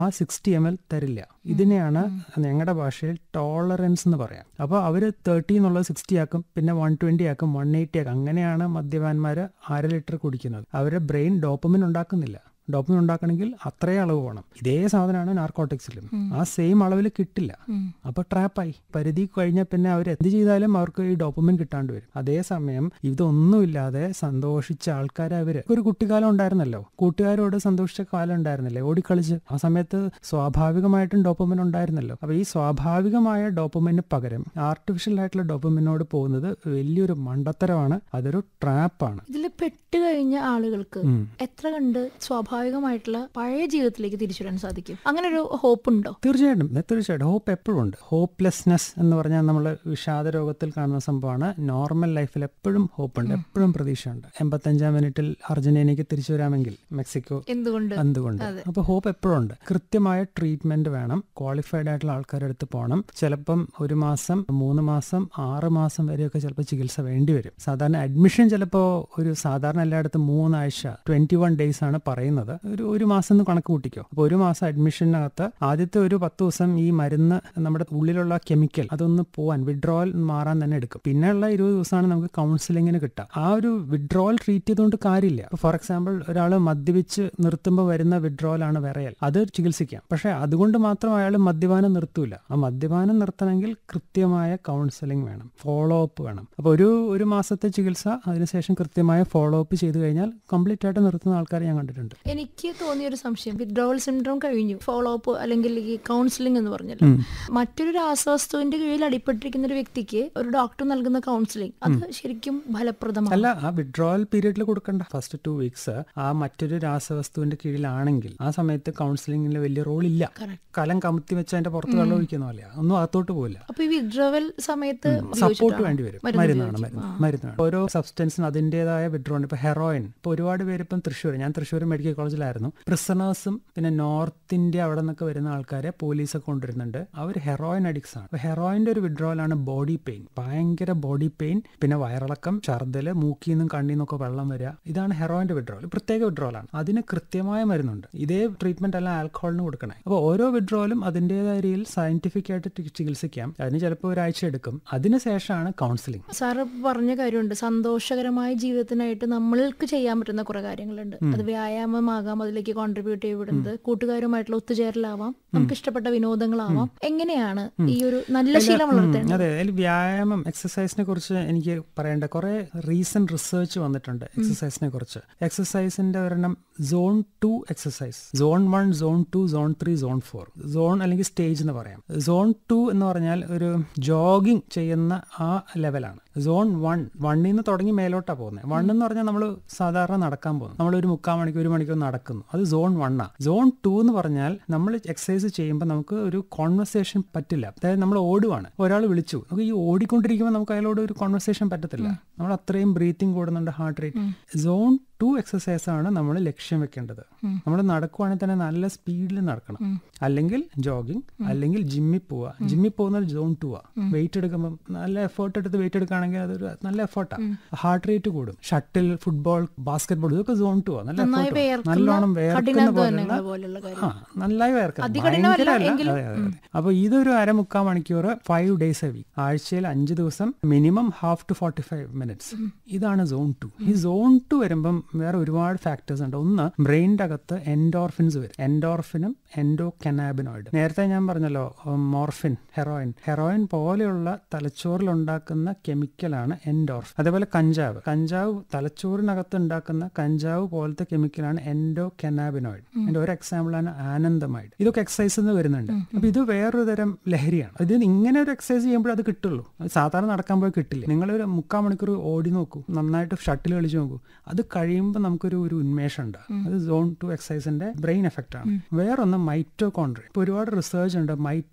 ആ sixty M L തരില്ല ഇതിനെയാണ് ഞങ്ങളുടെ ഭാഷയിൽ ടോളറൻസ് എന്ന് പറയാം അപ്പോൾ അവർ തേർട്ടി എന്നുള്ളത് സിക്സ്റ്റി ആക്കും പിന്നെ വൺ ട്വന്റി ആക്കും വൺ എയ്റ്റി ആക്കും അങ്ങനെയാണ് മദ്യപാന്മാർ അര ലിറ്റർ കുടിക്കുന്നത് അവരുടെ ബ്രെയിൻ ഡോപ്പമിൻ ഉണ്ടാക്കുന്നില്ല ഡോപ്പമിൻ ഉണ്ടാക്കണമെങ്കിൽ അത്രയും അളവ് വേണം ഇതേ സാധനമാണ് നാർക്കോട്ടിക്സിലും ആ സെയിം അളവിൽ കിട്ടില്ല അപ്പൊ ട്രാപ്പായി പരിധി കഴിഞ്ഞാൽ പിന്നെ അവർ എന്ത് ചെയ്താലും അവർക്ക് ഈ ഡോപ്പമിൻ കിട്ടാണ്ട് വരും അതേസമയം ഇതൊന്നുമില്ലാതെ സന്തോഷിച്ച ആൾക്കാരെ അവര് ഒരു കുട്ടിക്കാലം ഉണ്ടായിരുന്നല്ലോ കൂട്ടുകാരോട് സന്തോഷിച്ച കാലം ഉണ്ടായിരുന്നില്ലേ ഓടിക്കളിച്ച് ആ സമയത്ത് സ്വാഭാവികമായിട്ടും ഡോപ്പമിൻ ഉണ്ടായിരുന്നല്ലോ അപ്പൊ ഈ സ്വാഭാവികമായ ഡോപ്പമിന് പകരം ആർട്ടിഫിഷ്യൽ ആയിട്ടുള്ള ഡോപ്പമിനോട് പോകുന്നത് വലിയൊരു മണ്ടത്തരമാണ് അതൊരു ട്രാപ്പാണ് ഇതിൽ പെട്ട് കഴിഞ്ഞ ആളുകൾക്ക് എത്ര കണ്ട് സ്വാഭാവികമായിട്ടുള്ള പഴയ ജീവിതത്തിലേക്ക് തിരിച്ചു വരാൻ സാധിക്കും അങ്ങനെ ഒരു ഹോപ്പ് ഉണ്ടോ തീർച്ചയായിട്ടും ഏ, തീർച്ചയായിട്ടും ഹോപ്പ് എപ്പോഴും ഉണ്ട് ഹോപ്പ്ലെസ്നെസ് എന്ന് പറഞ്ഞാൽ നമ്മൾ വിഷാദ രോഗത്തിൽ കാണുന്ന സംഭവമാണ് നോർമൽ ലൈഫിൽ എപ്പോഴും ഹോപ്പ് ഉണ്ട് എപ്പോഴും പ്രതീക്ഷയുണ്ട് എൺപത്തഞ്ചാം മിനിറ്റിൽ അർജന്റീനയ്ക്ക് തിരിച്ചു വരാമെങ്കിൽ മെക്സിക്കോ എന്തുകൊണ്ട് എന്തുകൊണ്ട് അപ്പൊ ഹോപ്പ് എപ്പോഴും ഉണ്ട് കൃത്യമായ ട്രീറ്റ്മെന്റ് വേണം ക്വാളിഫൈഡ് ആയിട്ടുള്ള ആൾക്കാരുടെ അടുത്ത് പോകണം ചിലപ്പം ഒരു മാസം മൂന്ന് മാസം ആറ് മാസം വരെയൊക്കെ ചിലപ്പോൾ ചികിത്സ വേണ്ടി വരും സാധാരണ അഡ്മിഷൻ ചിലപ്പോൾ ഒരു സാധാരണ എല്ലായിടത്തും മൂന്നാഴ്ച ട്വന്റി വൺ ഡേയ്സ് ആണ് പറയുന്നത് ഒരു ഒരു മാസം എന്ന് കണക്ക് കൂട്ടിക്കോ അപ്പോൾ ഒരു മാസം അഡ്മിഷനകത്ത് ആദ്യത്തെ ഒരു പത്ത് ദിവസം ഈ മരുന്ന് നമ്മുടെ ഉള്ളിലുള്ള കെമിക്കൽ അതൊന്ന് പോവാൻ വിഡ്രോവൽ മാറാൻ തന്നെ എടുക്കും പിന്നെയുള്ള ഇരുപത് ദിവസമാണ് നമുക്ക് കൗൺസിലിങ്ങിന് കിട്ടുക ആ ഒരു വിഡ്രോവൽ ട്രീറ്റ് ചെയ്തുകൊണ്ട് കാര്യമില്ല ഫോർ എക്സാമ്പിൾ ഒരാൾ മദ്യപിച്ച് നിർത്തുമ്പോൾ വരുന്ന withdrawal ആണ് വിറയൽ അത് ചികിത്സിക്കാം പക്ഷെ അതുകൊണ്ട് മാത്രം അയാൾ മദ്യപാനം നിർത്തൂല ആ മദ്യപാനം നിർത്തണമെങ്കിൽ കൃത്യമായ കൗൺസിലിംഗ് വേണം ഫോളോ അപ്പ് വേണം അപ്പോൾ ഒരു ഒരു മാസത്തെ ചികിത്സ അതിനുശേഷം കൃത്യമായ ഫോളോ അപ്പ് ചെയ്തു കഴിഞ്ഞാൽ കംപ്ലീറ്റ് ആയിട്ട് നിർത്തുന്ന ആൾക്കാരെ ഞാൻ കണ്ടിട്ടുണ്ട് എനിക്ക് തോന്നിയ ഒരു സംശയം വിഡ്രോവൽ സിൻഡ്രോം കഴിഞ്ഞു ഫോളോ അപ്പ് അല്ലെങ്കിൽ ഈ കൗൺസിലിംഗ് എന്ന് പറഞ്ഞല്ലോ മറ്റൊരു രാസവസ്തുവിന്റെ കീഴിൽ അടിപ്പെട്ടിരിക്കുന്ന ഒരു വ്യക്തിക്ക് ഒരു ഡോക്ടർ നൽകുന്ന കൗൺസിലിംഗ് അത് ശരിക്കും ഫലപ്രദമാണ് അല്ല ആ വിഡ്രോവൽ പീരീഡിൽ കൊടുക്കണ്ട ഫസ്റ്റ് ടു വീക്സ് ആ മറ്റൊരു രാസവസ്തുവിന്റെ കീഴിലാണെങ്കിൽ ആ സമയത്ത് കൗൺസിലിംഗിൽ വലിയ റോൾ ഇല്ല Correct. കലം കമത്തി വെച്ച് അതിന്റെ പുറത്ത് വെള്ളം ഒഴിക്കുന്ന പോലെയാ ഒന്നും അകത്തോട്ട് പോകില്ല അപ്പൊ ഈ വിഡ്രോവൽ സമയത്ത് സപ്പോർട്ട് ഉപയോഗിച്ചിട്ടാണോ? വേണ്ടി വരും മരുന്ന് മരുന്നാണ് ഉപയോഗിച്ച്. മരുന്ന് മരുന്നാണ് ഓരോ സബ്സ്റ്റൻസിന് അതിൻ്റെതായ വിഡ്രോൺ ഇപ്പൊ ഹെറോയിൻ ഇപ്പൊ ഒരുപാട് പേര് ഇപ്പം തൃശ്ശൂർ ഞാൻ തൃശ്ശൂർ മെഡിക്കൽ കോളേജിലായിരുന്നു പ്രിസണേഴ്സും പിന്നെ നോർത്ത് ഇന്ത്യ അവിടെ നിന്നൊക്കെ വരുന്ന ആൾക്കാരെ പോലീസൊക്കെ കൊണ്ടുവരുന്നുണ്ട് അവർ ഹെറോയിൻ അഡിക്സ് ആണ് അപ്പൊ ഹെറോയിന്റെ ഒരു withdrawal ആണ് ബോഡി പെയിൻ ഭയങ്കര ബോഡി പെയിൻ പിന്നെ വയറിളക്കം ഛർദ്ദല് മൂക്കിൽ നിന്നും കണ്ണിൽ നിന്നൊക്കെ വെള്ളം വരിക ഇതാണ് ഹെറോയിന്റെ വിഡ്രോവൽ പ്രത്യേക withdrawal ആണ് അതിന് കൃത്യമായ മരുന്നുണ്ട് ഇതേ ട്രീറ്റ്മെന്റ് അല്ല ആൽക്കഹോളിന് കൊടുക്കണേ അപ്പോൾ ഓരോ വിഡ്രോവലും അതിൻ്റെതായ രീതിയിൽ സയന്റിഫിക് ആയിട്ട് ടി- ചികിത്സിക്കാം അതിന് ചിലപ്പോൾ ഒരാഴ്ച എടുക്കും അതിനുശേഷമാണ് കൗൺസിലിംഗ് സാറ് പറഞ്ഞ കാര്യമുണ്ട് സന്തോഷകരമായ ജീവിതത്തിനായിട്ട് നമ്മൾക്ക് ചെയ്യാൻ പറ്റുന്ന കുറെ കാര്യങ്ങളുണ്ട് അത് വ്യായാമമാകാം അതിലേക്ക് കോൺട്രിബ്യൂട്ട് ചെയ്യപ്പെടുന്നത് കൂട്ടുകാരുമായിട്ടുള്ള ഒത്തുചേരലാവാം നമുക്ക് ഇഷ്ടപ്പെട്ട വിനോദങ്ങളാവാം എങ്ങനെയാണ് ഈ ഒരു നല്ല ശീലം വളർത്തേണ്ടത് അതെ അതിൽ വ്യായാമം എക്സസൈസിനെ കുറിച്ച് എനിക്ക് പറയേണ്ട കുറെ റീസെന്റ് റിസർച്ച് വന്നിട്ടുണ്ട് എക്സസൈസിനെ കുറിച്ച് എക്സസൈസിന്റെ ഒരെണ്ണം zone two exercise zone one zone two zone three zone four zone അല്ലെങ്കിൽ സ്റ്റേജ് എന്ന് പറയാം സോൺ ടു എന്ന് പറഞ്ഞാൽ ഒരു ജോഗിങ് ചെയ്യുന്ന ആ ലെവലാണ് സോൺ വൺ വണ്ണിൽ നിന്ന് തുടങ്ങി മേലോട്ടാ പോകുന്നത് വൺ എന്ന് പറഞ്ഞാൽ നമ്മൾ സാധാരണ നടക്കാൻ പോകുന്നു നമ്മൾ ഒരു മുക്കാൽ മണിക്കൂർ ഒരു മണിക്കൂർ നടക്കുന്നു അത് സോൺ വണ്ണാ സോൺ ടു എന്ന് പറഞ്ഞാൽ നമ്മൾ എക്സസൈസ് ചെയ്യുമ്പോൾ നമുക്ക് ഒരു കോൺവെർസേഷൻ പറ്റില്ല അതായത് നമ്മൾ ഓടുവാണ് ഒരാൾ വിളിച്ചു നമുക്ക് ഈ ഓടിക്കൊണ്ടിരിക്കുമ്പോൾ നമുക്ക് അയാളോട് ഒരു കോൺവെർസേഷൻ പറ്റത്തില്ല നമ്മൾ അത്രയും ബ്രീത്തിങ് കൂടുന്നുണ്ട് heart rate zone two exercise ആണ് നമ്മൾ ലക്ഷ്യം വെക്കേണ്ടത് നമ്മൾ നടക്കുവാണെങ്കിൽ തന്നെ നല്ല സ്പീഡിൽ നടക്കണം അല്ലെങ്കിൽ ജോഗിങ് അല്ലെങ്കിൽ ജിമ്മിൽ പോവുക ജിമ്മിൽ പോകുന്നത് സോൺ ടു ആ വെയിറ്റ് എടുക്കുമ്പോൾ നല്ല എഫേർട്ട് എടുത്ത് വെയിറ്റ് എടുക്കുകയാണെങ്കിൽ അതൊരു നല്ല എഫേർട്ടാണ് ഹാർട്ട് റേറ്റ് കൂടും ഷട്ടിൽ ഫുട്ബോൾ ബാസ്കറ്റ് ബോൾ ഇതൊക്കെ സോൺ ടു ആ നല്ല നന്നായി effort ആ. വിയർക്കുന്ന നല്ലോണം വേർക്കുന്ന കഠിനാധ്വാനങ്ങൾ പോലുള്ള പോലുള്ള ആ കാര്യം നന്നായി വേർക്കണം അതികഠിനമല്ല ഭയങ്കരമല്ല. എങ്കിലും, അതെ, അതെ, അതെ. അപ്പൊ ഇതൊരു അരമുക്കാൽ മണിക്കൂർ ഫൈവ് ഡേയ്സ് എ വീക്ക് ആഴ്ചയിൽ അഞ്ച് ദിവസം minimum half to forty five minutes ഇതാണ് സോൺ ടു ഈ സോൺ ടു വരുമ്പം വേറെ ഒരുപാട് ഫാക്ടേഴ്സ് ഉണ്ട് ഒന്ന് ബ്രെയിനിന്റെ അകത്ത് എൻഡോർഫിൻസ് വരും എൻഡോർഫിനും എൻഡോ കനാബിനോയിഡ് നേരത്തെ ഞാൻ പറഞ്ഞല്ലോ മോർഫിൻ ഹെറോയിൻ ഹെറോയിൻ പോലെയുള്ള തലച്ചോറിൽ ഉണ്ടാക്കുന്ന കെമിക്കലാണ് എൻഡോർഫ് അതേപോലെ കഞ്ചാവ് കഞ്ചാവ് തലച്ചോറിനകത്ത് ഉണ്ടാക്കുന്ന കഞ്ചാവ് പോലത്തെ കെമിക്കലാണ് എൻഡോ കനാബിനോയിഡ് അതിന്റെ ഒരു എക്സാമ്പിളാണ് ആനന്ദമൈഡ് ഇതൊക്കെ എക്സസൈസ് നിന്ന് വരുന്നുണ്ട് അപ്പൊ ഇത് വേറൊരു തരം ലഹരിയാണ് ഇത് ഇങ്ങനെ ഒരു എക്സസൈസ് ചെയ്യുമ്പോൾ അത് കിട്ടുള്ളൂ അത് സാധാരണ നടക്കാൻ പോയി കിട്ടില്ല നിങ്ങളൊരു മുക്കാൽ മണിക്കൂർ ഓടി നോക്കൂ നന്നായിട്ട് ഷട്ടിൽ കളിച്ച് നോക്കൂ അത് കഴിയുമ്പോൾ നമുക്കൊരു ഒരു ഉന്മേഷം ഉണ്ട് അത് സോൺ ടു എക്സസൈസിന്റെ ബ്രെയിൻ എഫക്റ്റ് ആണ് വേറൊന്ന് മൈറ്റോകോൺട്രി ഇപ്പൊ ഒരുപാട് റിസർച്ച് ഉണ്ട് മൈറ്റോ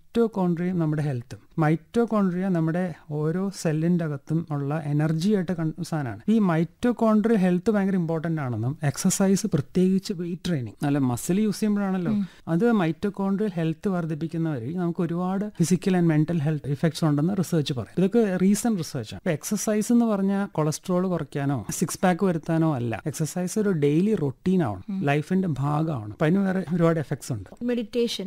മൈറ്റോകോൺട്രിയയും നമ്മുടെ ഹെൽത്തും മൈറ്റോകോൺട്രിയ നമ്മുടെ ഓരോ സെല്ലിന്റെ അകത്തും ഉള്ള എനർജി ആയിട്ട് കൺ- സാധനമാണ് ഈ മൈറ്റോകോൺട്രിയ ഹെൽത്ത് ഭയങ്കര ഇമ്പോർട്ടന്റ് ആണെന്നും എക്സസൈസ് പ്രത്യേകിച്ച് വെയിറ്റ് ട്രെയിനിങ് നല്ല മസിൽ യൂസ് ചെയ്യുമ്പോഴാണല്ലോ അത് മൈറ്റോകോൺട്രിയൽ ഹെൽത്ത് വർദ്ധിപ്പിക്കുന്ന വഴി നമുക്ക് ഒരുപാട് physical and mental health effects ഉണ്ടെന്ന് റിസർച്ച് പറയും ഇതൊക്കെ റീസെന്റ് റിസർച്ച് ആണ് എക്സസൈസ് എന്ന് പറഞ്ഞാൽ കൊളസ്ട്രോൾ കുറയ്ക്കാനോ സിക്സ് പാക്ക് വരുത്താനോ അല്ല എക്സസൈസ് ഒരു ഡെയിലി റൊട്ടീൻ ആവണം ലൈഫിന്റെ ഭാഗമാണ് അപ്പൊ അതിന് വേറെ ഒരുപാട് എഫക്ട്സ് ഉണ്ട് മെഡിറ്റേഷൻ